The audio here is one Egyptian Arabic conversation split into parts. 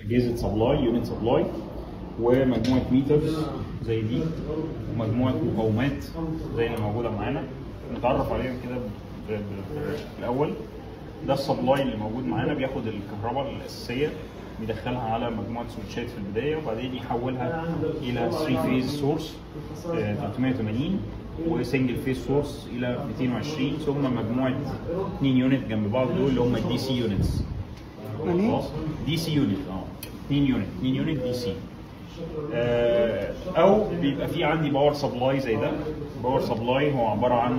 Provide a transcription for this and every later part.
جيزة سبلاي يونت سبلاي ومجموعة ميترز زي دي ومجموعة مقاومات زي اللي موجودة معانا نتعرف عليهم كده ب- ب- ب- الأول ده السبلاي اللي موجود معانا بياخد الكهرباء الأساسية بيدخلها على مجموعة سويتشات في البداية وبعدين يحولها إلى 3 فيز سورس 380 وسنجل فيز سورس إلى 220 ثم مجموعة 2 يونت جنب بعض دول اللي هم الدي سي يونتس يعني خلاص دي سي يونت اه 2 يونت 2 يونت دي سي آه، او بيبقى في عندي باور سبلاي زي ده باور سبلاي هو عباره عن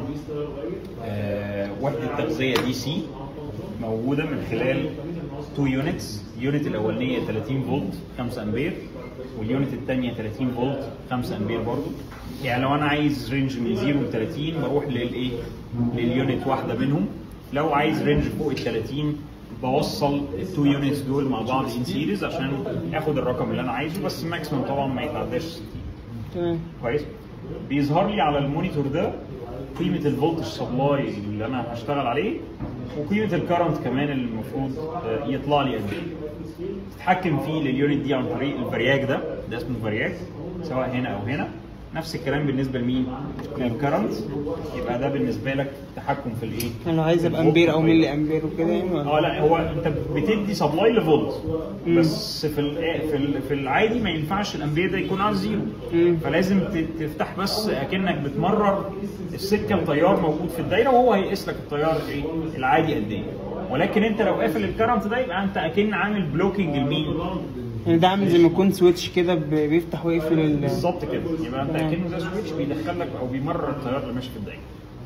آه، وحده تغذيه دي سي موجوده من خلال 2 يونتس اليونت الاولانيه 30 فولت 5 امبير واليونت الثانيه 30 فولت 5 امبير برضو يعني لو انا عايز رينج من 0 ل 30 بروح للايه لليونت واحده منهم لو عايز رينج فوق ال 30 بوصل التو يونتس دول مع بعض ان سيريز عشان اخد الرقم اللي انا عايزه بس الماكسيمم طبعا ما يتعداش 60 تمام كويس بيظهر لي على المونيتور ده قيمه الفولتج سبلاي اللي انا هشتغل عليه وقيمه الكرنت كمان اللي المفروض آه، يطلع لي قد ايه تتحكم فيه لليونت دي عن طريق الفارياك ده ده اسمه فارياك سواء هنا او هنا نفس الكلام بالنسبه لمين؟ للكرنت يبقى ده بالنسبه لك تحكم في الايه؟ انا لو عايز ابقى الفولت امبير او والتيار. ملي امبير وكده يعني ولا؟ اه لا هو انت بتدي سبلاي لفولت بس في ال في ال في العادي ما ينفعش الامبير ده يكون على زيرو مم. فلازم ت- تفتح بس اكنك بتمرر السكه التيار موجود في الدايره وهو هيقيس لك التيار ايه العادي قد ايه ولكن انت لو قافل الكرنت ده يبقى انت اكن عامل بلوكينج لمين يعني ده عامل زي ما يكون سويتش كده ب- بيفتح ويقفل ال بالظبط كده يبقى انت اكنه ده سويتش بيدخل لك او بيمرر التيار اللي ماشي في الدايره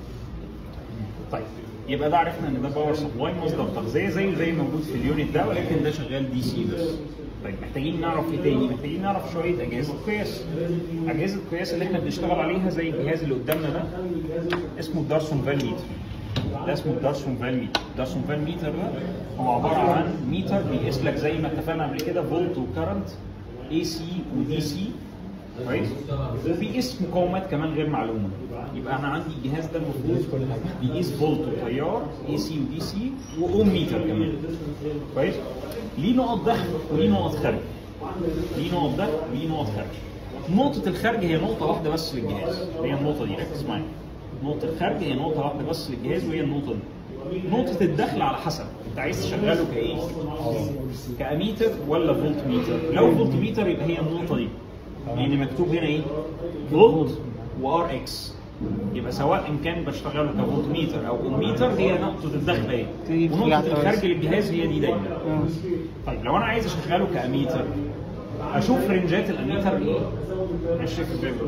طيب يبقى ده عرفنا ان ده باور سبلاي مصدر تغذيه زيه زي موجود في اليونت ده ولكن ده شغال دي سي بس طيب محتاجين نعرف ايه تاني؟ محتاجين نعرف شويه اجهزه قياس. اجهزه القياس اللي احنا بنشتغل عليها زي الجهاز اللي قدامنا ده اسمه الدارسون فال ميتر. ده اسمه الدارسون فال ميتر. الدارسون فال ميتر ده هو عباره عن ميتر بيقيس لك زي ما اتفقنا قبل كده فولت وكرنت اي سي ودي سي كويس وبيقيس مقاومات كمان غير معلومه يبقى انا عندي الجهاز ده المفروض بيقيس فولت وتيار اي سي ودي سي واوم ميتر كمان كويس ليه نقط دخل وليه نقط خارج ليه نقط دخل وليه نقط خارج نقطة الخارج هي نقطة واحدة بس للجهاز هي النقطة دي ركز معايا نقطة الخارج هي نقطة واحدة بس للجهاز وهي النقطة دي نقطة الدخل على حسب انت عايز تشغله كايه؟ كاميتر ولا فولت ميتر؟ لو فولت ميتر يبقى هي النقطة دي لان مكتوب هنا ايه؟ فولت وار اكس يبقى سواء ان كان بشتغله كفولت ميتر او اوم ميتر هي نقطة الدخل اهي تيجي في ونقطة العتبة الخارج بس. للجهاز هي دي دايما آه. طيب لو انا عايز اشغله كاميتر اشوف رنجات الاميتر ايه؟ ماشي في الفيديو.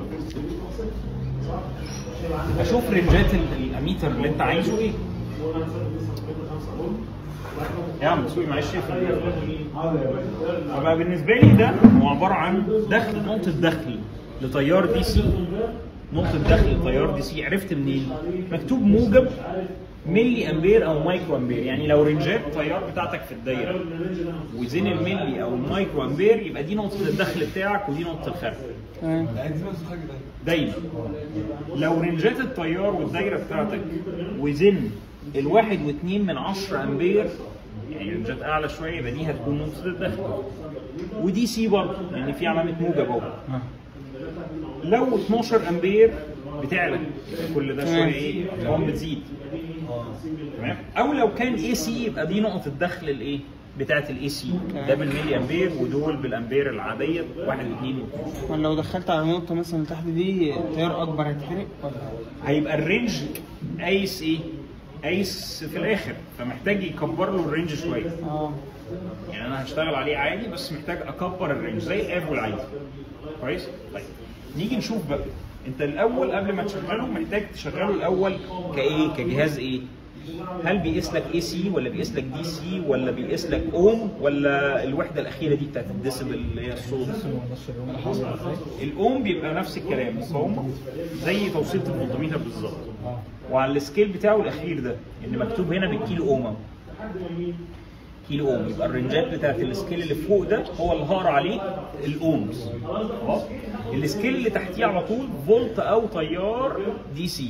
اشوف رنجات ال- الاميتر اللي انت عايزه ايه؟ يا عم سوي معلش في الفيديو. فبقى بالنسبه لي ده هو عباره عن دخل نقطه دخل لتيار دي سي نقطه دخل لتيار دي سي عرفت منين؟ مكتوب موجب ملي امبير او مايكرو امبير يعني لو رنجات التيار بتاعتك في الدايره وزين الملي او المايكرو امبير يبقى دي نقطه الدخل بتاعك ودي نقطه الخارج تمام دايما لو رنجات التيار والدايره بتاعتك وزن الواحد واتنين من عشرة امبير يعني رنجات اعلى شويه يبقى دي هتكون نقطه الدخل ودي سي برضه لان في علامه موجب اهو لو 12 امبير بتعلى كل ده شويه ايه ارقام بتزيد تمام او لو كان اي سي يبقى دي نقطه الدخل الايه بتاعت الاي سي ده بالملي امبير ودول بالامبير العاديه 1 و2 و3 ولا لو دخلت على نقطة مثلا تحت دي تيار أكبر هيتحرق ولا هيبقى الرينج قايس ايه؟ قايس في الاخر فمحتاج يكبر له الرينج شويه اه يعني انا هشتغل عليه عادي بس محتاج اكبر الرينج زي الاب والعادي كويس؟ طيب نيجي نشوف بقى انت الاول قبل ما تشغله محتاج تشغله الاول كايه؟ كجهاز ايه؟ هل بيقيس لك اي سي ولا بيقيس لك دي سي ولا بيقيس لك اوم ولا الوحده الاخيره دي بتاعت الديسيبل اللي هي الصوت الاوم بيبقى نفس الكلام مقاومه زي توصيله الفولتميتر بالظبط وعلى السكيل بتاعه الاخير ده اللي مكتوب هنا بالكيلو اوم أهو. كيلو اوم يبقى الرنجات بتاعت السكيل اللي فوق ده هو اللي هقرا عليه الاومز خلاص السكيل اللي تحتيه على طول فولت او تيار دي سي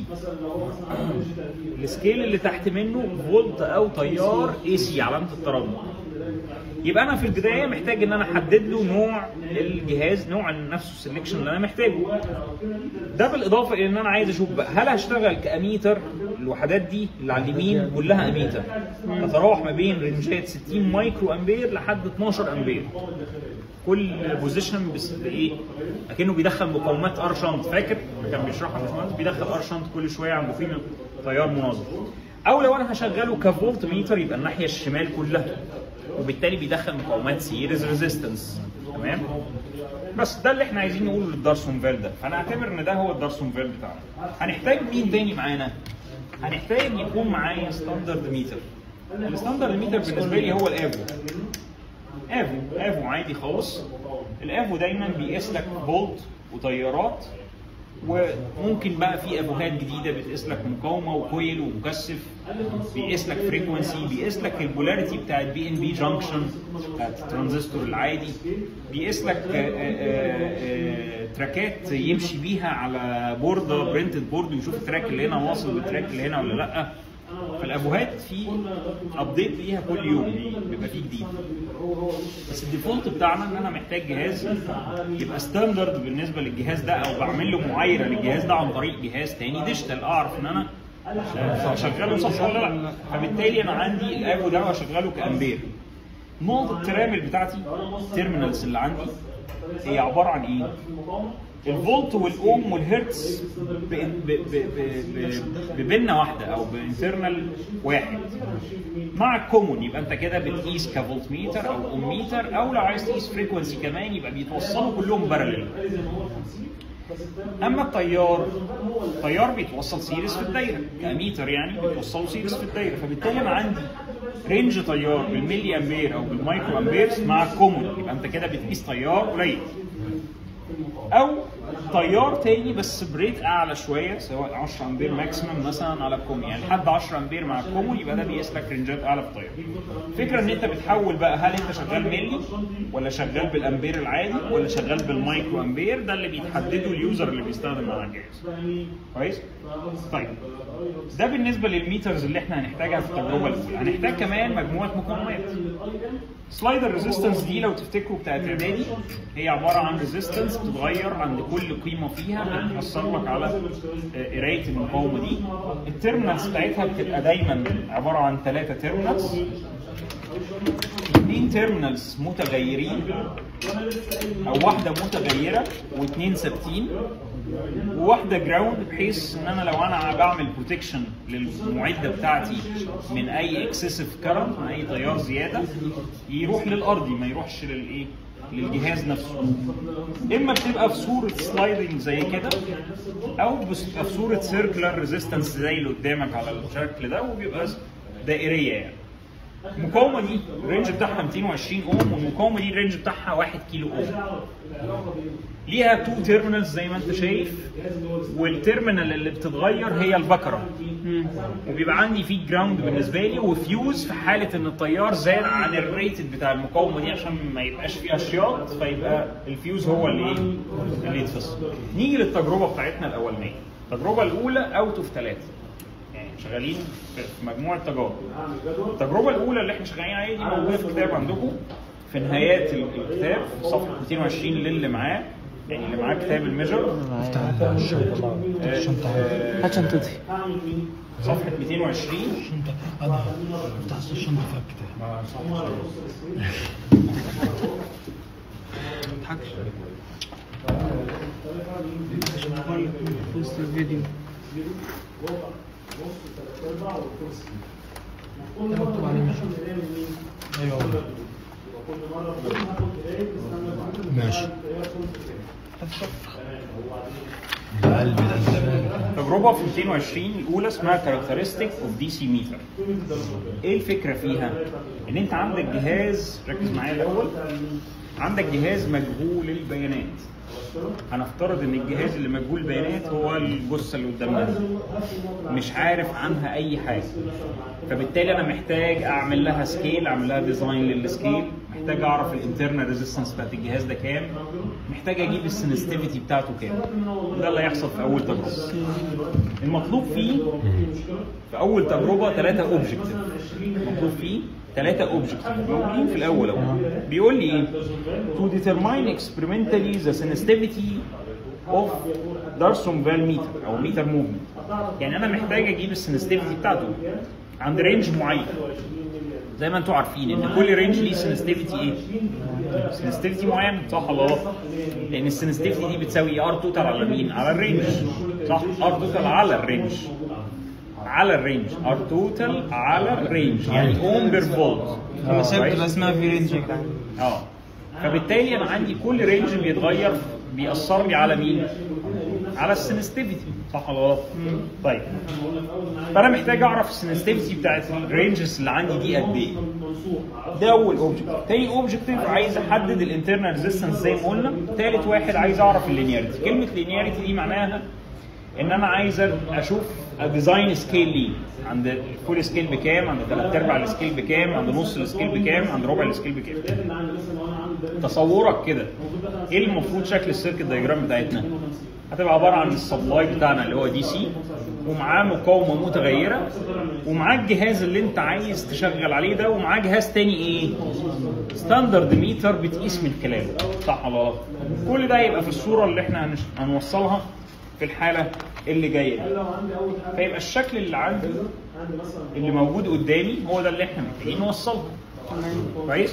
السكيل اللي تحت منه فولت او تيار اي سي علامه التردد يبقى انا في البدايه محتاج ان انا احدد له نوع الجهاز نوع نفسه السلكشن اللي انا محتاجه ده بالاضافه الى ان انا عايز اشوف بقى هل هشتغل كاميتر الوحدات دي اللي على اليمين كلها اميتر تتراوح ما بين رينجات 60 مايكرو امبير لحد 12 امبير كل بوزيشن بس بايه اكنه بيدخل مقاومات ار شنط فاكر كان بيشرحها باشمهندس بيدخل ار شنط كل شويه عنده فيه تيار مناظر او لو انا هشغله كفولت ميتر يبقى الناحيه الشمال كلها وبالتالي بيدخل مقاومات سيريز ريزيستنس تمام بس ده اللي احنا عايزين نقوله للدارسون فيل ده فانا اعتبر ان ده هو الدارسون فيل بتاعنا هنحتاج مين تاني معانا هنحتاج يكون معايا ستاندرد ميتر الستاندرد ميتر بالنسبه لي هو الافو افو افو عادي خالص الافو دايما بيقيس لك فولت وتيارات وممكن بقى في افوهات جديده بتقيس لك مقاومه وكويل ومكثف بيقيس لك فريكونسي بيقيس لك البولاريتي بتاعت بي ان بي جانكشن بتاعت الترانزستور العادي بيقيس لك آه، آه، آه، تراكات يمشي بيها على بورده برنتد بورد ويشوف التراك اللي هنا واصل بالتراك اللي هنا ولا لا فالافوهات في ابديت ليها كل يوم بيبقى فيه جديد بس الديفولت بتاعنا ان انا محتاج جهاز يبقى ستاندرد بالنسبه للجهاز ده او بعمل له معايره للجهاز ده عن طريق جهاز تاني ديجيتال اعرف ان انا اشغله صح ولا لا فبالتالي انا عندي الافو ده واشغله كامبير نقطه الترامل بتاعتي التيرمينالز اللي عندي هي عباره عن ايه؟ الفولت والاوم والهرتز ب- ب- ب- ب- ب- ببنه واحده او بانترنال واحد مع الكومون يبقى انت كده بتقيس كفولت ميتر او اوم ميتر او لو عايز تقيس فريكونسي كمان يبقى بيتوصلوا كلهم بارلل اما التيار التيار بيتوصل سيريس في الدايره كميتر يعني بيتوصلوا سيريس في الدايره فبالتالي انا عندي رينج تيار بالملي امبير او بالمايكرو امبير مع الكومون يبقى انت كده بتقيس تيار قليل او تيار تاني بس بريت اعلى شويه سواء 10 امبير ماكسيمم مثلا على الكوم يعني لحد 10 امبير مع الكومون يبقى ده بيقيس لك رينجات اعلى في التيار. الفكره ان انت بتحول بقى هل انت شغال ملي ولا شغال بالامبير العادي ولا شغال بالمايكرو امبير ده اللي بيتحدده اليوزر اللي بيستخدم على الجهاز. كويس؟ طيب ده بالنسبه للميترز اللي احنا هنحتاجها في التجربه الاولى، هنحتاج كمان مجموعه مقاومات. سلايدر ريزيستنس دي لو تفتكروا بتاعت اعدادي هي عباره عن ريزيستنس بتتغير عند كل قيمه فيها بتاثر لك على آه، قرايه المقاومه دي التيرمينالز بتاعتها بتبقى دايما عباره عن ثلاثه تيرمينالز اثنين تيرمينالز متغيرين او واحده متغيره واثنين ثابتين وواحده جراوند بحيث ان انا لو انا بعمل بروتكشن للمعده بتاعتي من اي اكسسيف كرنت من اي تيار زياده يروح للارضي ما يروحش للايه للجهاز نفسه اما بتبقى في صوره سلايدنج زي كده او بتبقى في صوره سيركلر ريزيستنس زي اللي قدامك على الشكل ده وبيبقى دائريه يعني المقاومه دي الرينج بتاعها 220 اوم والمقاومه دي الرينج بتاعها 1 كيلو اوم ليها تو تيرمينالز زي ما انت شايف والتيرمينال اللي بتتغير هي البكره وبيبقى عندي فيه جراوند بالنسبه لي وفيوز في حاله ان التيار زاد عن الريتد بتاع المقاومه دي عشان ما يبقاش فيها شياط فيبقى الفيوز هو اللي ايه اللي يتفصل نيجي للتجربه بتاعتنا الاولانيه التجربه الاولى اوت اوف ثلاثه يعني شغالين في في مجموعه تجارب التجربه الاولى اللي احنا شغالين عليها دي موجوده في الكتاب عندكم في نهايات ال- الكتاب في صفحه 220 للي معاه يعني اللي معاه كتاب الميجر آه، هات شنطتي صفحه 220 انا فتحت الشنطه فيها الكتاب ما تضحكش في وسط الفيديو ده مكتوب عليه مش ايوه ماشي ده قلبي ده الزمان تجربه في 220 الاولى اسمها كاركترستيك اوف دي سي ميتر ايه الفكره فيها ان انت عندك جهاز ركز معايا الاول عندك جهاز مجهول البيانات هنفترض ان الجهاز اللي مجهول البيانات هو الجثه اللي قدامنا دي مش عارف عنها اي حاجه فبالتالي انا محتاج اعمل لها سكيل اعمل لها ديزاين للسكيل محتاج اعرف الانترنال ريزيستنس بتاعت الجهاز ده كام محتاج اجيب السنسيتيفيتي بتاعته كام ده اللي هيحصل في اول تجربه المطلوب فيه في اول تجربه ثلاثه اوبجكتيف مطلوب فيه ثلاثه اوبجكت موجودين في الاول اهو بيقول لي ايه to determine experimentally the sensitivity of Darson-Vail meter او meter movement يعني انا محتاج اجيب السنسيتيفيتي بتاعته عند رينج معين زي ما انتم عارفين ان كل رينج ليه سنسيتيفيتي ايه؟ سنسيتيفيتي معين صح ولا غلط؟ لان السنسيتيفيتي دي بتساوي ار توتال على مين؟ على الرينج صح؟ ار توتال على الرينج على الرينج ار توتال على الرينج يعني اوم بير فولت المسافه بتبقى اسمها في رينج يا جدعان اه فبالتالي انا عندي كل رينج بيتغير بيأثر لي على مين؟ على السنسيتيفيتي صح ولا غلط؟ طيب فانا محتاج اعرف السنسيتيفيتي بتاعت الرينجز اللي عندي دي قد ايه؟ ده اول اوبجكت، تاني اوبجكتيف عايز احدد الانترنال ريزيستنس زي ما قلنا، تالت واحد عايز اعرف اللينياريتي، كلمه لينياريتي دي معناها ان انا عايز اشوف ديزاين سكيل ليه عند الفول سكيل بكام عند ثلاث ارباع السكيل بكام عند نص السكيل بكام عند ربع السكيل بكام تصورك كده ايه المفروض شكل السيركت دايجرام بتاعتنا هتبقى عباره عن السبلاي بتاعنا اللي هو دي سي ومعاه مقاومه متغيره ومعاه الجهاز اللي انت عايز تشغل عليه ده ومعاه جهاز تاني ايه ستاندرد ميتر بتقيس من خلاله صح ولا غلط كل ده يبقى في الصوره اللي احنا هنش- هنوصلها في الحاله اللي جايه دي. فيبقى الشكل اللي عندي اللي موجود قدامي هو ده اللي احنا محتاجين نوصله كويس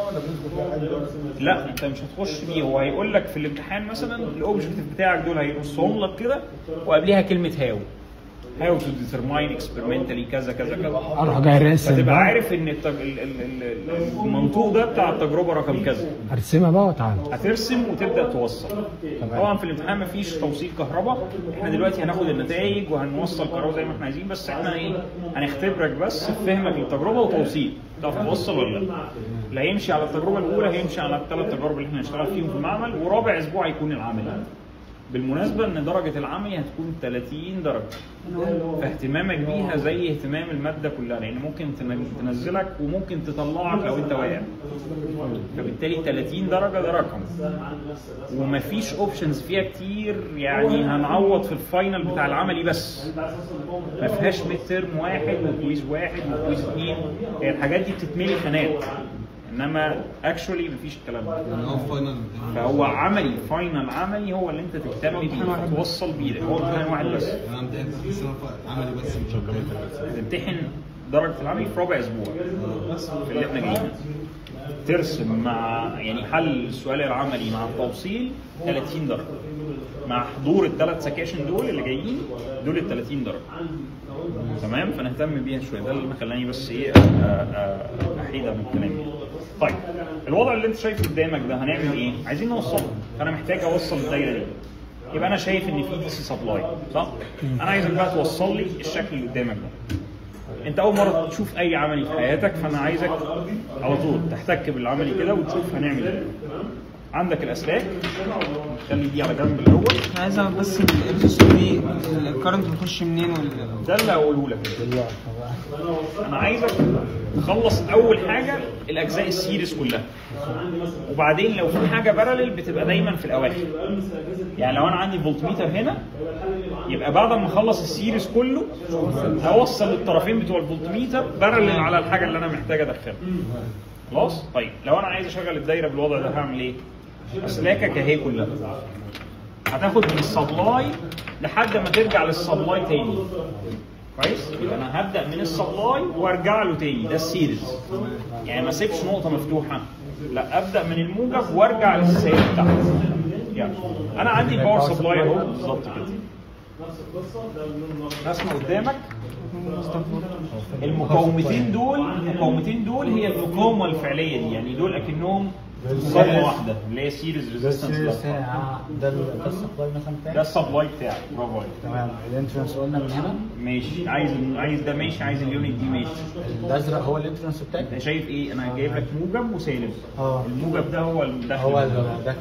لا انت مش هتخش بيه هو هيقول لك في الامتحان مثلا الاوبجكتيف بتاعك دول هيرصهم لك كده وقبليها كلمه هاو هاو تو ديترماين اكسبيرمنتالي كذا كذا كذا اروح جاي راسم فتبقى بقى عارف ان التج... ال- ال- ال- المنطوق ده بتاع التجربه رقم كذا هرسمها بقى وتعالى هترسم وتبدا توصل طبعا في الامتحان مفيش توصيل كهرباء احنا دلوقتي هناخد النتائج وهنوصل كهرباء زي ما احنا عايزين بس احنا ايه هنختبرك بس في فهمك للتجربه وتوصيل تعرف توصل ولا لا لا هيمشي على التجربه الاولى هيمشي على الثلاث تجارب اللي احنا هنشتغل فيهم في المعمل ورابع اسبوع هيكون العملي بالمناسبة ان درجة العملي هتكون 30 درجة فاهتمامك بيها زي اهتمام المادة كلها لان ممكن تن- تنزلك وممكن تطلعك لو انت واقع فبالتالي 30 درجة ده رقم ومفيش اوبشنز فيها كتير يعني هنعوض في الفاينل بتاع العملي بس ما فيهاش ميد ترم واحد وكويز واحد وكويز اثنين هي الحاجات دي بتتملي خانات انما اكشولي مفيش الكلام ده هو فاينل فهو عملي فاينل عملي هو اللي انت تهتم بيه توصل بيه ده هو امتحان واحد بس انا امتحان بس هو عملي بس مش هكمل تمتحن درجه العملي في ربع اسبوع في اللي احنا جايين ترسم مع يعني حل السؤال العملي مع التوصيل 30 درجه مع حضور الثلاث سكاشن دول اللي جايين دول ال 30 درجه تمام فنهتم بيها شويه ده اللي انا خلاني بس ايه أ- أ- احيد من الكلام ده. طيب الوضع اللي انت شايفه قدامك ده هنعمل ايه؟ عايزين نوصله فانا محتاج اوصل الدايره دي يبقى انا شايف ان في دي سي سبلاي صح؟ انا عايزك بقى توصل لي الشكل اللي قدامك ده انت اول مره تشوف اي عملي في حياتك فانا عايزك على طول تحتك بالعملي كده وتشوف هنعمل ايه عندك الاسلاك خلي دي على جنب الاول انا عايز اعرف بس الريزستور دي الكرنت بيخش منين ولا ده اللي هقوله لك انا عايزك تخلص اول حاجه الاجزاء السيريس كلها وبعدين لو في حاجه بارلل بتبقى دايما في الاواخر يعني لو انا عندي فولتميتر هنا يبقى بعد ما اخلص السيريس كله هوصل الطرفين بتوع الفولتميتر بارلل على الحاجه اللي انا محتاج ادخلها خلاص طيب لو انا عايز اشغل الدايره بالوضع ده هعمل ايه اسلاكك اهي كلها هتاخد من السبلاي لحد ما ترجع للسبلاي تاني كويس يبقى انا هبدا من السبلاي وارجع له تاني ده السيريز يعني ما اسيبش نقطه مفتوحه لا ابدا من الموجب وارجع للسالب بتاعته يعني انا عندي باور سبلاي اهو بالظبط كده رسمه قدامك المقاومتين دول المقاومتين دول هي المقاومه الفعليه دي يعني دول اكنهم صدمه واحده اللي هي سيريز ريزيستنس ده ال- ده السبلاي مثلا بتاعي ده السبلاي بتاعي برافو عليك تمام الانترنس قلنا من هنا ماشي عايز عايز ده ماشي عايز اليونت دي ماشي الازرق هو الانترنس بتاعي انت شايف ايه انا جايب لك موجب وسالب اه. الموجب ده هو الداخل هو الداخل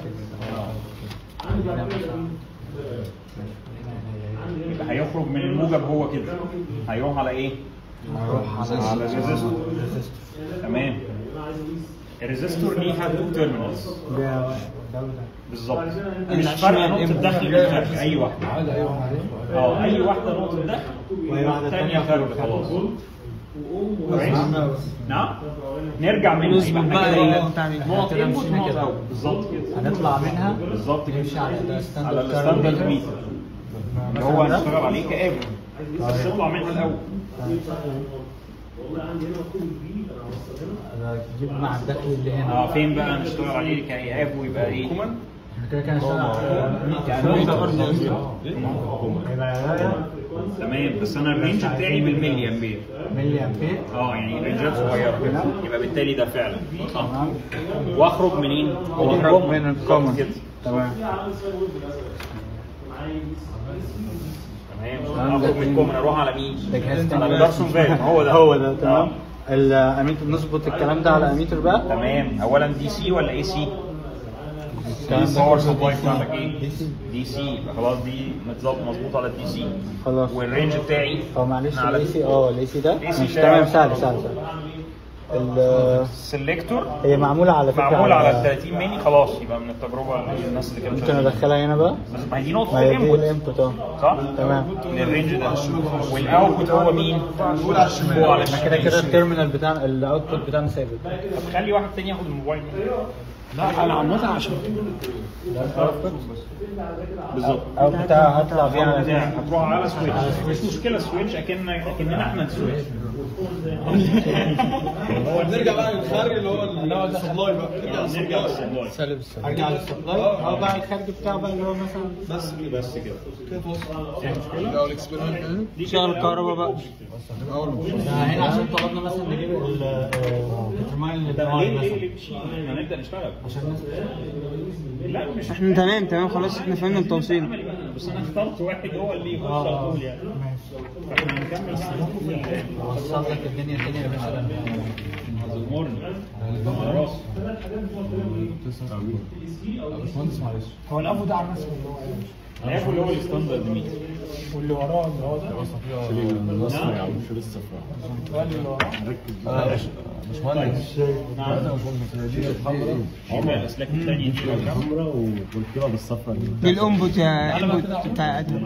يبقى هيخرج من الموجب هو كده هيروح على ايه هروح على على الريزيستور تمام الريزيستور ليها تو تيرمينالز ده ده وده بالظبط اللي مش على فرق الشمال نقطه امتى؟ دخل من خارج اي واحده عادي ايوه عليه اه اي واحده نقطه دخل وأي واحدة والثانيه تانية خارج خارج. خلاص كويس نعم نرجع منها نظبط يبقى بقى احنا كده البتاع دي. نقط كده انبوت مشينا ونقط كده. اوت بالظبط كده هنطلع منها بالظبط كده نمشي على على الستاندرد الستاندرد ميتر اللي هو هنشتغل عليه كابل بس اطلع منها الاول جيب مع الدخل اللي هنا اه فين بقى نشتغل عليه كاب ويبقى ايه احنا كده كده هنشتغل على يعني تمام بس انا الرينج بتاعي بالملي امبير ملي امبير اه يعني رينجات صغيره كده يبقى بالتالي ده فعلا صح واخرج منين؟ واخرج من الكومن. كده تمام تمام اخرج من الكومن اروح على مين؟ ده جهاز على تاني. الدارسون فال هو ده هو ده تمام آه. الاميتر نظبط الكلام ده على اميتر بقى تمام اولا دي سي ولا اي سي؟ الكلام ده الباور كله سبلاي DC. بتاعتك ايه؟ DC. دي سي يبقى خلاص دي متظبط مظبوط على الدي سي خلاص والرينج بتاعي هو معلش على الاي سي اه الاي سي ده AC مش ده- تمام سهل سهل سهل ال- السلكتور هي معموله على فكره معمول على ال 30 ميني خلاص يبقى من التجربه الناس اللي كانت ممكن شغالة. ادخلها هنا بقى بس ما هي دي نقطه ما هي دي الانبوت الانبوت اه صح؟ تمام للرينج ده والاوتبوت هو مين؟ فوق على الشمال فوق على احنا كده كده الشمال التيرمينال بتاعنا الاوتبوت بتاعنا ثابت طب خلي واحد تاني ياخد الموبايل لا انا عامة عشان بالظبط او بتاع هطلع بيه على بتاعك هتروح على سويتش مش مشكله سويتش اكن اكننا احمد سويتش نرجع بقى للخارج اللي هو السبلاي بقى نرجع نرجع للسبلاي للسبلاي سالب السالب ارجع للسبلاي اه بقى الخارج بتاعه بقى اللي هو مثلا بس كده بس كده كده توصل ده اول اكسبيرمنت شغل الكهرباء بقى اول ما ده هنا عشان طلبنا مثلا نجيب البترمال اللي ده ده ليه ليه مثلا ليه بتشيل؟ احنا هنبدا نشتغل عشان الناس لا مش احنا تمام تمام خلاص احنا فهمنا التوصيل عملي بقى بس انا اخترت واحد هو اللي يخش على طول يعني فاحنا هنكمل بقى وصل لك الدنيا تاني يا باشا زمورني خلاص باشمهندس معلش هو الابو ده على الرسم هياكل اللي هو الستاندرد ميت واللي وراه اللي هو ده النصر يا عم مش لسه واللي وراه باشمهندس نعم يبقى الاسلاك الثانيه دي الحمراء والكرة بالصفراء دي الانبوت يا انبوت بتاع ادم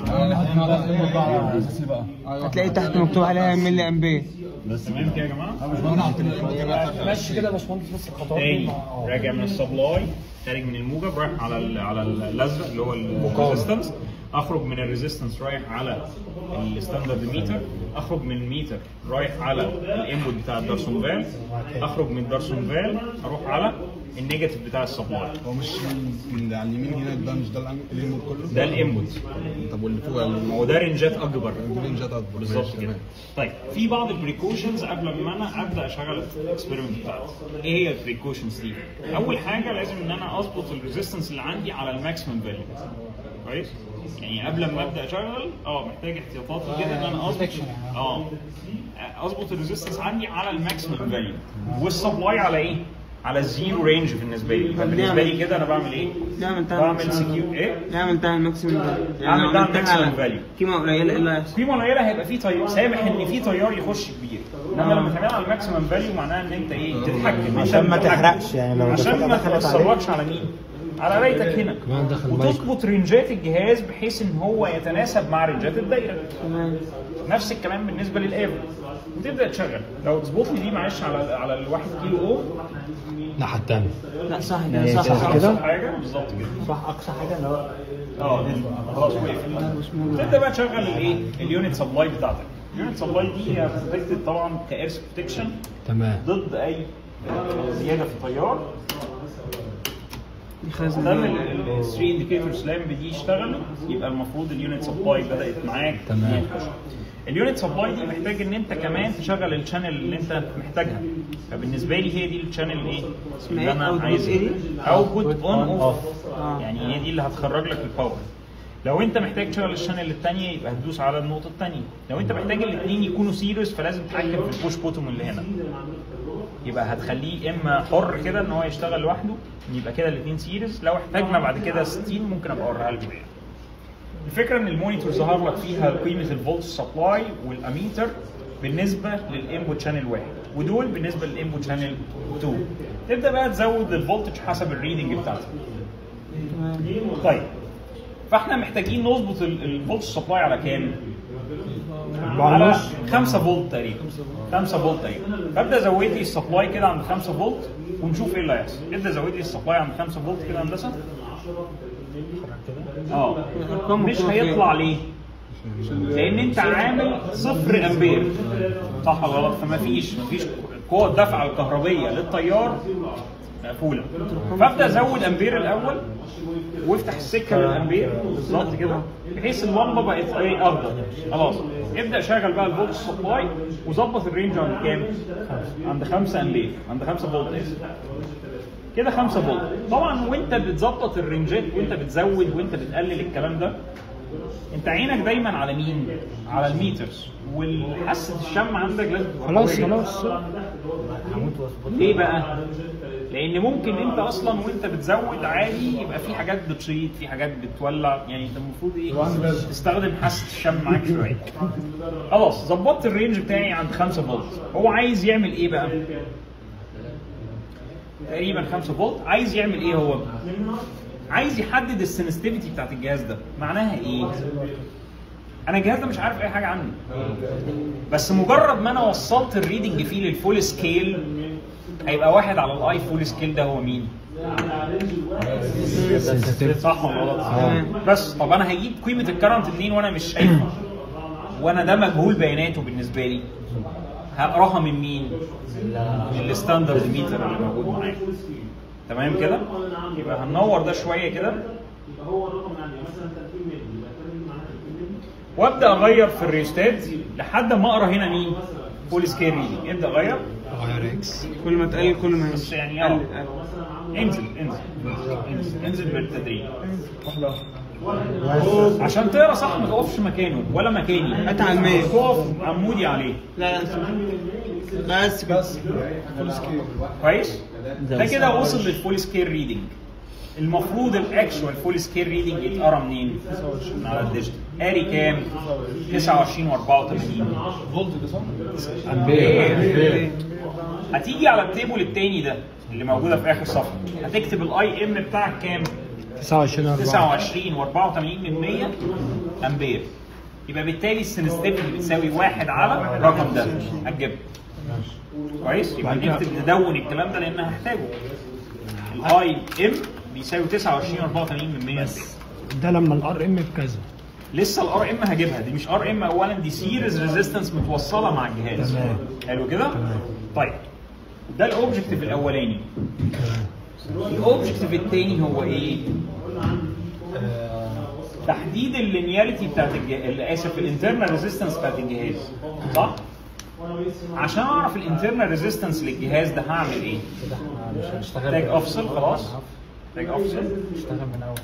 هتلاقي تحت مكتوب عليها ملي امبير تمام كده يا جماعه ماشي كده يا باشمهندس بس الخطوات دي تاني مع- راجع من السبلاي خارج من الموجب رايح على ال على الازرق اللي هو الريزيستنس اخرج من الريزيستنس رايح على الستاندرد ميتر اخرج من الميتر رايح على الانبوت بتاع الدارسون فال اخرج من الدارسون فال اروح على النيجاتيف بتاع السبلاي هو مش من على اليمين هناك ده مش ده الانبوت كله ده الانبوت طب واللي فوق هو ده رينجات اكبر الرينجات اكبر بالظبط ماشي، كده تمام. طيب في بعض البريكوشنز قبل ما انا ابدا اشغل الاكسبيرمنت بتاعتي ايه هي البريكوشنز دي اول حاجه لازم ان انا اظبط الريزيستنس اللي عندي على الماكسيمم فاليو كويس يعني قبل ما ابدا اشغل اه محتاج احتياطاتي كده ان انا اظبط اه اظبط الريزيستنس عندي على الماكسيمم فاليو والسبلاي على ايه على الزيرو رينج بالنسبه لي بالنسبه لي كده انا بعمل ايه ليه عملتها بعمل سكيو ايه ليه عملتها الماكسيمم فاليو أعمل ده الماكسيمم فاليو. قيمه قليله ايه اللي هيحصل قيمه قليله هيبقى في تيار سامح ان في تيار يخش كبير انما لما تعملها على الماكسيمم فاليو معناها ان انت ايه تتحكم عشان ما تتحكم. تحرقش يعني لو عشان دخلت- ما دخلت عليك. تاثرلكش على مين؟ على قرايتك هنا وتظبط رينجات الجهاز بحيث ان هو يتناسب مع رينجات الدايره تمام نفس الكلام بالنسبه للافرج وتبدا تشغل لو تظبط لي دي معلش على على الواحد كيلو اوم الناحية التانية لا صح هي كده صح صح صح كده؟ أقصى حاجه بالظبط كده صح اقصى حاجه اللي هو اه خلاص وقف تبدا بقى تشغل الايه اليونت سبلاي بتاعتك اليونت سبلاي دي هي بروتكتد طبعا كايرس بروتكشن تمام ضد اي زياده في التيار دي خزنه لما بقى. ال 3 انديكيتورز لامب دي اشتغلت يبقى المفروض اليونت سبلاي بدات معاك تمام. تخش. اليونت سبلاي دي محتاج ان انت كمان تشغل الشانل اللي انت محتاجها فبالنسبه لي هي دي الشانل ايه اسمها اللي ايه؟ انا Output عايز ايه دي؟ اوتبوت اون on اوف آه. يعني هي دي اللي هتخرج لك الباور لو انت محتاج تشغل الشانل الثانيه يبقى هتدوس على النقطه الثانيه لو انت محتاج الاثنين يكونوا سيريس فلازم تتحكم في البوش بوتوم اللي هنا يبقى هتخليه اما حر كده ان هو يشتغل لوحده يبقى كده الاثنين سيريز لو احتاجنا بعد كده 60 ممكن ابقى اوريها لكم يعني. الفكره ان المونيتور ظهر لك فيها قيمه الفولت سبلاي والاميتر بالنسبه للانبوت شانل واحد ودول بالنسبه للانبوت شانل 2 تبدا بقى تزود الفولتج حسب الريدنج بتاعتك طيب فاحنا محتاجين نظبط الفولت سبلاي على كام؟ على 5 فولت تقريبا 5 فولت تقريبا فابدا ازود لي السبلاي كده عند 5 فولت ونشوف ايه اللي هيحصل ابدا ازود لي السبلاي عند 5 فولت كده هندسه اه مش هيطلع ليه؟ لان انت عامل صفر امبير صح ولا غلط فما فيش ما فيش قوه الدفع الكهربيه للتيار مقفوله فابدا ازود امبير الاول وافتح السكه للامبير بالظبط كده بحيث اللمبه بقت ايه افضل خلاص ابدا شغل بقى الفولت سبلاي وظبط الرينج عند كام؟ عند 5 امبير عند 5 فولت اسف كده 5 فولت طبعا وانت بتظبط الرينجات وانت بتزود وانت بتقلل الكلام ده انت عينك دايما على مين؟ على الميترز والحاسه الشم عندك لازم تبقى خلاص قوية. خلاص ليه بقى؟ لان ممكن انت اصلا وانت بتزود عادي يبقى في حاجات بتشيط في حاجات بتولع يعني انت المفروض ايه تستخدم حاسه الشم معاك شويه خلاص ظبطت الرينج بتاعي عند 5 فولت هو عايز يعمل ايه بقى؟ تقريبا 5 فولت عايز يعمل ايه هو؟ عايز يحدد السنسيتيفيتي بتاعت الجهاز ده معناها ايه؟ انا الجهاز ده مش عارف اي حاجه عنه بس مجرد ما انا وصلت الريدنج فيه للفول سكيل هيبقى واحد على الاي فول سكيل ده هو مين؟ صح ولا غلط؟ بس طب انا هجيب قيمه الكرنت منين وانا مش شايفه؟ وانا ده مجهول بياناته بالنسبه لي هقراها من مين؟ من الستاندرد ميتر اللي موجود معايا تمام كده؟ يبقى هننور ده شويه كده وابدا اغير في الريستات لحد ما اقرا هنا مين؟ فول سكيل ريدنج ابدا اغير غير اكس كل ما تقلل كل ما بس يعني اه قلل قلل. انزل انزل انزل انزل بالتدريج عشان تقرا صح ما تقفش مكانه ولا مكاني هات على المية. تقف عمودي عليه لا لا بس بس كويس ده كده وصل للفول سكيل ريدنج المفروض الاكشوال فول سكيل ريدنج يتقرا منين؟ من على الديجيتال قاري كام؟ 29 و84 امبير هتيجي على التيبل التاني ده اللي موجوده في اخر صفحه هتكتب الاي ام بتاعك كام؟ 29 4 29 و84 من 100 امبير يبقى بالتالي السنسيتيفيتي بتساوي واحد على الرقم ده هتجيبها كويس يبقى نكتب ندون الكلام ده لان هحتاجه الاي ام بيساوي 29 و84 من 100 امبير ده لما الار ام بكذا لسه الار ام هجيبها دي مش ار ام اولا دي سيريز ريزيستنس متوصله مع الجهاز تمام. حلو كده طيب ده الاوبجكتيف الاولاني الاوبجكتيف الثاني هو ايه تحديد اللينياريتي بتاعت الجهاز اسف الانترنال ريزيستنس بتاعت الجهاز صح عشان اعرف الانترنال ريزيستنس للجهاز ده هعمل ايه مش هنشتغل محتاج افصل خلاص محتاج افصل نشتغل من اول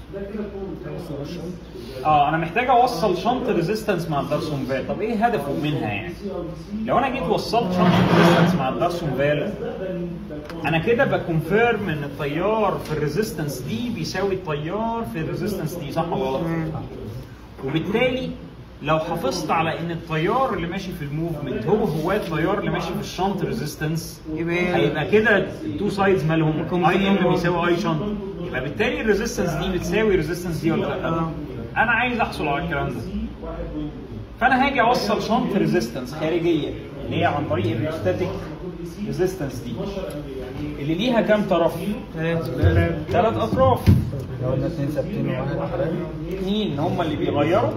اه انا محتاج اوصل شنط ريزيستنس مع الدارسون فال طب ايه هدفه منها يعني لو انا جيت وصلت شنط ريزيستنس مع الدارسون فال انا كده بكونفيرم ان التيار في الريزيستنس دي بيساوي التيار في الريزيستنس دي صح ولا غلط وبالتالي لو حافظت على ان التيار اللي ماشي في الموفمنت هو هو التيار اللي ماشي في الشنط ريزيستنس يبقى هيبقى كده التو سايدز مالهم اي ام بيساوي اي شنط يبقى بالتالي الريزيستنس دي بتساوي الريزيستنس دي ولا لا؟ انا عايز احصل على الكلام ده فانا هاجي اوصل شنط ريزيستنس خارجيه اللي هي عن طريق الريستاتيك ريزيستنس دي اللي ليها كام طرف؟ ثلاث اطراف لو قلنا اثنين ثابتين وواحد حراري اثنين هم اللي بيغيروا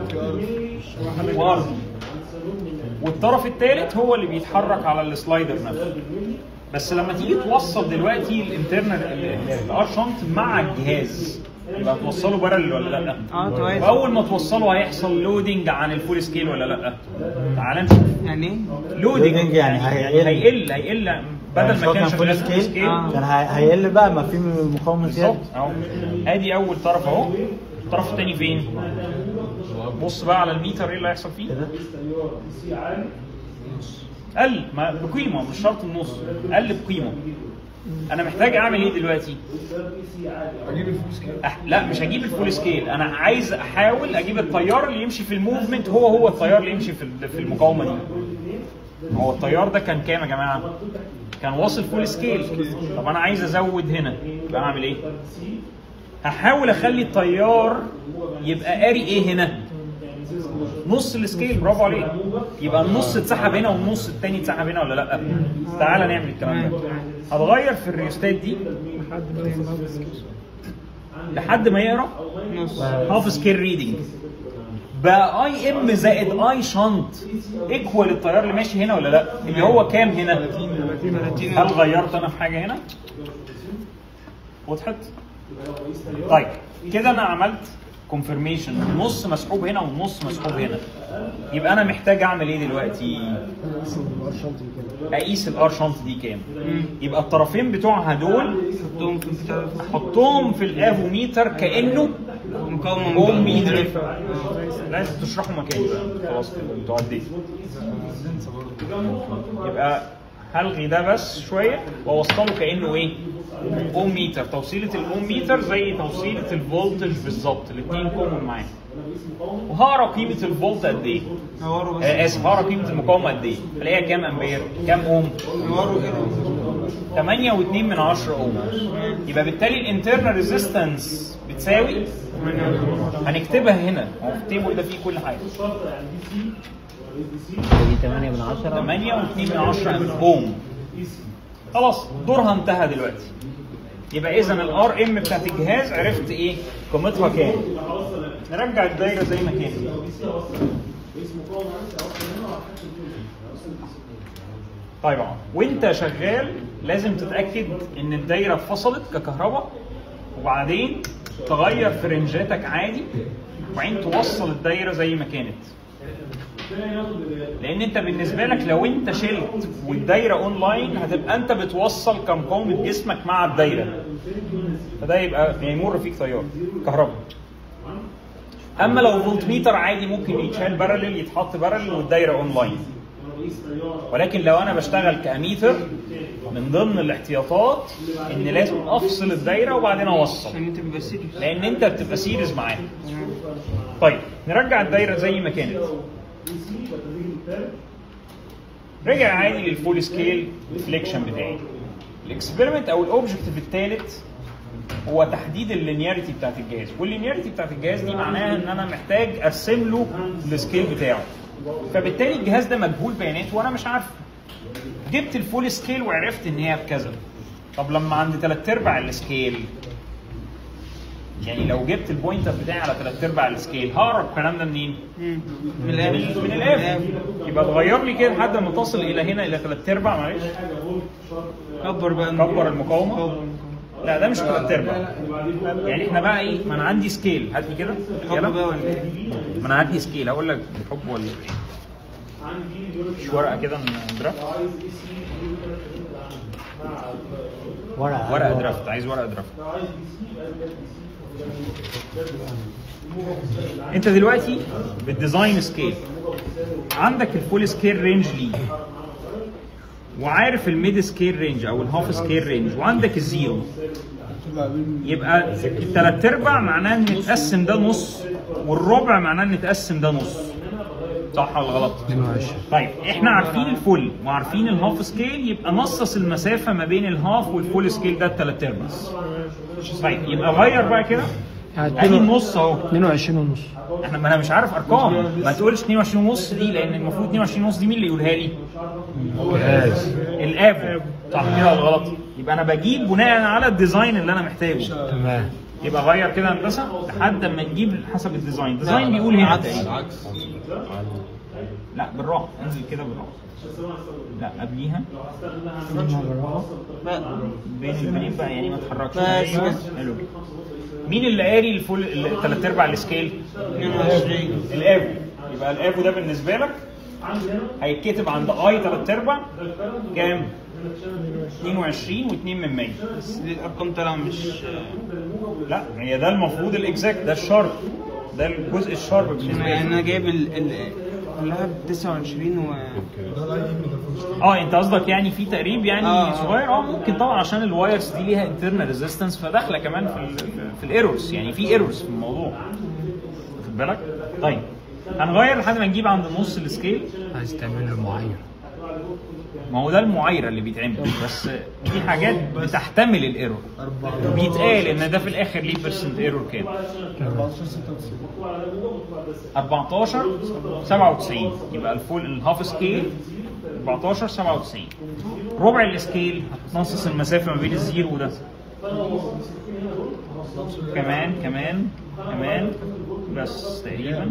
وارضي والطرف الثالث هو اللي بيتحرك على السلايدر نفسه بس لما تيجي توصل دلوقتي الانترنال الار شنط مع الجهاز يبقى توصله بارل ولا لا؟ اه توازي واول ما توصله هيحصل لودنج عن الفول سكيل ولا لا؟ تعال نشوف يعني ايه؟ لودنج يعني هيقل. هيقل هيقل بدل يعني ما هو كان كان فول شغال فول سكيل سكيل آه. كان هي- هيقل بقى ما في مقاومه زياده بالظبط اهو ادي اول طرف اهو الطرف الثاني فين؟ بص بقى على الميتر ايه اللي هيحصل فيه؟ كده قل ما بقيمه مش شرط النص قل بقيمه انا محتاج اعمل ايه دلوقتي؟ أح... لا مش هجيب الفول سكيل انا عايز احاول اجيب التيار اللي يمشي في الموفمنت هو هو التيار اللي يمشي في ال- في المقاومه دي هو التيار ده كان كام يا جماعه؟ كان واصل فول سكيل طب انا عايز ازود هنا يبقى اعمل ايه؟ هحاول اخلي التيار يبقى قاري ايه هنا؟ نص السكيل برافو عليك يبقى النص اتسحب هنا والنص التاني اتسحب هنا ولا لا تعالى نعمل الكلام ده هتغير في الريوستات دي لحد ما يقرا هاف سكيل ريدنج بقى اي ام زائد اي شنط ايكوال التيار اللي ماشي هنا ولا لا اللي هو كام هنا هل غيرت انا في حاجه هنا وضحت طيب كده انا عملت كونفirmation نص مسحوب هنا ونص مسحوب هنا يبقى انا محتاج اعمل ايه دلوقتي اقيس الار شنط دي كام يبقى الطرفين بتوعها دول حطهم في البتاع ده. حطهم في الافوميتر كانه مقاومة اوم من ميتر بقى. لازم تشرحوا مكاني بقى خلاص كده انتوا عديتوا يبقى هلغي ده بس شويه واوصله كانه ايه؟ اوم ميتر توصيله الاوم ميتر زي توصيله الفولتج بالظبط الاثنين كومن معاه وهقرا قيمه الفولت قد ايه؟ نوروا بس آه، اسف هقرا قيمه المقاومه قد ايه؟ الاقيها كام امبير؟ كام اوم؟ نوروا كده 8 و2 من 10 اوم يبقى بالتالي الانترنال ريزيستنس بتساوي هنكتبها هنا هو في التيبل ده فيه كل حاجه دي 8 من 10 8 و2 من 10 اوم خلاص دورها انتهى دلوقتي يبقى اذا الار ام بتاعت الجهاز عرفت ايه قيمتها كام نرجع الدايره زي ما كانت طيب اهو. وانت شغال لازم تتاكد ان الدايره اتفصلت ككهرباء وبعدين تغير في رنجاتك عادي وبعدين توصل الدايره زي ما كانت لان انت بالنسبه لك لو انت شلت والدايره اونلاين هتبقى انت بتوصل كمقاومه جسمك مع الدايره فده يبقى يمر فيك تيار كهرباء اما لو فولت ميتر عادي ممكن يتشال بارلل يتحط بارلل والدايره اونلاين ولكن لو انا بشتغل كاميتر من ضمن الاحتياطات ان لازم افصل الدايره وبعدين اوصل عشان انت بيبقى سيريس لان انت بتبقى سيريز معاه طيب نرجع الدايره زي ما كانت رجع عادي للفول سكيل ريفليكشن بتاعي الاكسبيرمنت او الاوبجكتيف الثالث هو تحديد اللينياريتي بتاعت الجهاز واللينياريتي بتاعت الجهاز دي معناها ان انا محتاج ارسم له السكيل بتاعه فبالتالي الجهاز ده مجهول بيانات وانا مش عارفه جبت الفول سكيل وعرفت ان هي بكذا طب لما عند ثلاث ارباع السكيل يعني لو جبت البوينتر بتاعي على ثلاث ارباع السكيل هقرا الكلام ده منين؟ من من الآب ال- من الاف يبقى تغير لي كده لحد ما تصل الى هنا الى ثلاث ارباع معلش كبر بقى كبر المقاومه كبر المقاومة. لا ده مش ثلاث ارباع يعني احنا بقى ايه ما انا عندي سكيل هات لي كده حب يلا. بقى ولا ايه؟ ما انا عندي سكيل هقول لك بالحب ولا ايه مش ورقه كده من درافت ورقه ورقه درافت عايز ورقه درافت انت دلوقتي بالديزاين سكيل عندك الفول سكيل رينج ليه وعارف الميد سكيل رينج او الهاف سكيل رينج وعندك الزيرو يبقى الثلاث ارباع معناه ان نتقسم ده نص والربع معناه ان نتقسم ده نص صح ولا غلط؟ 22 طيب احنا عارفين الفل وعارفين الهاف سكيل يبقى نصص المسافه ما بين الهاف والفول سكيل ده الثلاث ارباع طيب يبقى غير بقى كده ادي النص اهو 22 ونص احنا ما انا مش عارف ارقام ما تقولش 22 ونص دي لان المفروض 22 ونص دي مين اللي يقولها لي؟ جهاز الافو صح كده ولا غلط؟ يبقى انا بجيب بناء على الديزاين اللي انا محتاجه تمام يبقى غير كده هندسه لحد ما تجيب حسب الديزاين الديزاين بيقول هنا تقريبا. العكس لا بالراحه انزل كده بالراحه لا قبليها بقى بين البنين بقى يعني ما تتحركش بس أيوة. بس. حلو مين اللي قاري الفول الثلاث ارباع السكيل؟ 22 الافو يبقى الافو ده بالنسبه لك هيتكتب عند اي ثلاث ارباع كام؟ 22 و2 من 100 بس دي الارقام طالعه مش لا هي ده المفروض الاكزاكت ده الشارب ده الجزء الشارب بالنسبه يعني لي انا جايب ال ال اللعب 29 و اه انت قصدك يعني في تقريب يعني آه. صغير اه ممكن طبعا عشان الوايرز دي ليها انترنال ريزيستنس فداخله كمان في ال في الايرورز يعني في ايرورز في الموضوع واخد بالك؟ طيب هنغير لحد ما نجيب عند نص السكيل عايز تعمل له معين ما هو ده المعايره اللي بيتعمل بس في حاجات بتحتمل الايرور بيتقال ان ده في الاخر ليه بيرسنت ايرور كام 14 97 يبقى الفول الهاف سكيل 14 97 ربع السكيل هتنصص المسافه ما بين الزيرو وده كمان كمان كمان بس تقريبا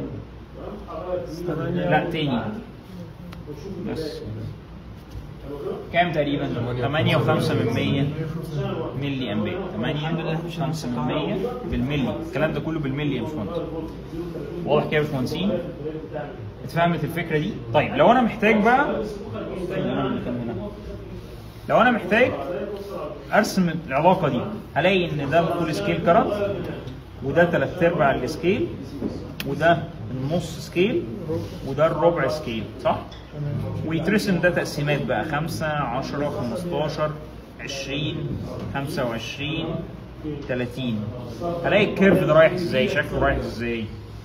لا تاني بس كام تقريبا 8 و5 من 100 ملي امبير 8 5 من 100 بالملي الكلام ده كله بالملي يا باشمهندس واضح كده يا باشمهندسين اتفهمت الفكره دي طيب لو انا محتاج بقى لو انا محتاج ارسم العلاقه دي هلاقي ان ده الفول سكيل كرنت وده تلات ارباع السكيل وده النص سكيل وده الربع سكيل صح؟ ويترسم ده تقسيمات بقى 5 10 15 20 25 30 هلاقي الكيرف ده رايح ازاي شكله رايح ازاي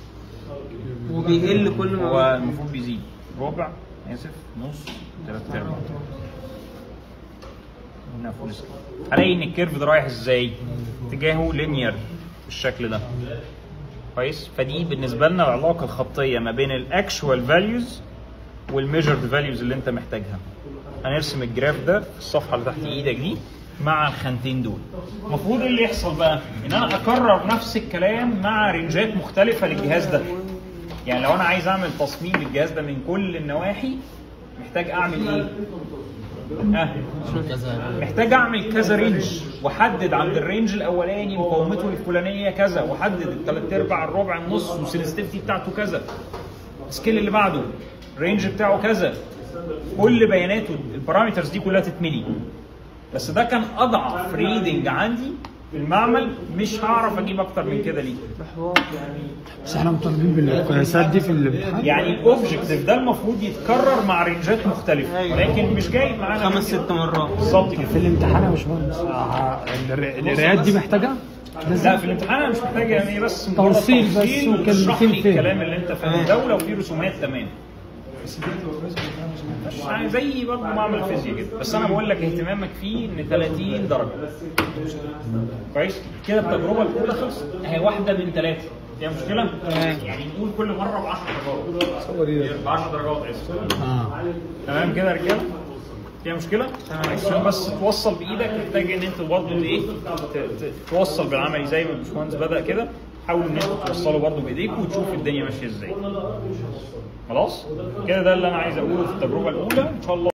وبيقل كل ما هو المفروض بيزيد ربع اسف نص تلات ارباع هنا فول سكيل هلاقي ان الكيرف ده رايح ازاي اتجاهه لينير بالشكل ده كويس فدي بالنسبه لنا العلاقه الخطيه ما بين الاكشوال فاليوز والميجرد فاليوز اللي انت محتاجها هنرسم الجراف ده في الصفحه اللي تحت ايدك دي مع الخانتين دول المفروض اللي يحصل بقى ان انا اكرر نفس الكلام مع رينجات مختلفه للجهاز ده يعني لو انا عايز اعمل تصميم للجهاز ده من كل النواحي محتاج اعمل ايه ها محتاج اعمل كذا رينج واحدد عند الرينج الاولاني مقاومته الفلانيه كذا واحدد الثلاث ارباع الربع النص والسنسيتيفيتي بتاعته كذا السكيل اللي بعده الرينج بتاعه كذا كل بياناته البارامترز دي كلها تتملي بس ده كان اضعف ريدنج عندي في المعمل مش هعرف اجيب اكتر من كده ليه بس احنا مطالبين بالقياسات دي في الامتحان يعني الاوبجكتيف ده المفروض يتكرر مع رينجات مختلفه لكن مش جايب معانا خمس ست مرات بالظبط كده في الامتحان يا باشمهندس آه، الر- القرايات دي محتاجه لا في الامتحان انا مش محتاج يعني بس مجرد توصيل بس توصيل وكلمتين وتشرح لي فهم. الكلام اللي انت فاهمه ده ولو في رسومات تمام يعني زي برضه معمل فيزياء كده بس انا بقول لك اهتمامك فيه ان 30 درجه كويس كده التجربه الاولى خلصت اهي واحده من ثلاثه فيها مشكله؟ يعني نقول كل مره ب 10 درجات ب 10 درجات اسف اه تمام كده يا رجاله؟ فيها مشكله؟ عشان بس توصل بايدك محتاج ان انت برضه ايه ت- ت- توصل بالعملي زي ما الباشمهندس بدا كده حاولوا ان انتوا توصلوا برضه بايديكم وتشوفوا الدنيا ماشيه ازاي. خلاص؟ كده ده اللي انا عايز اقوله في التجربه الاولى ان شاء الله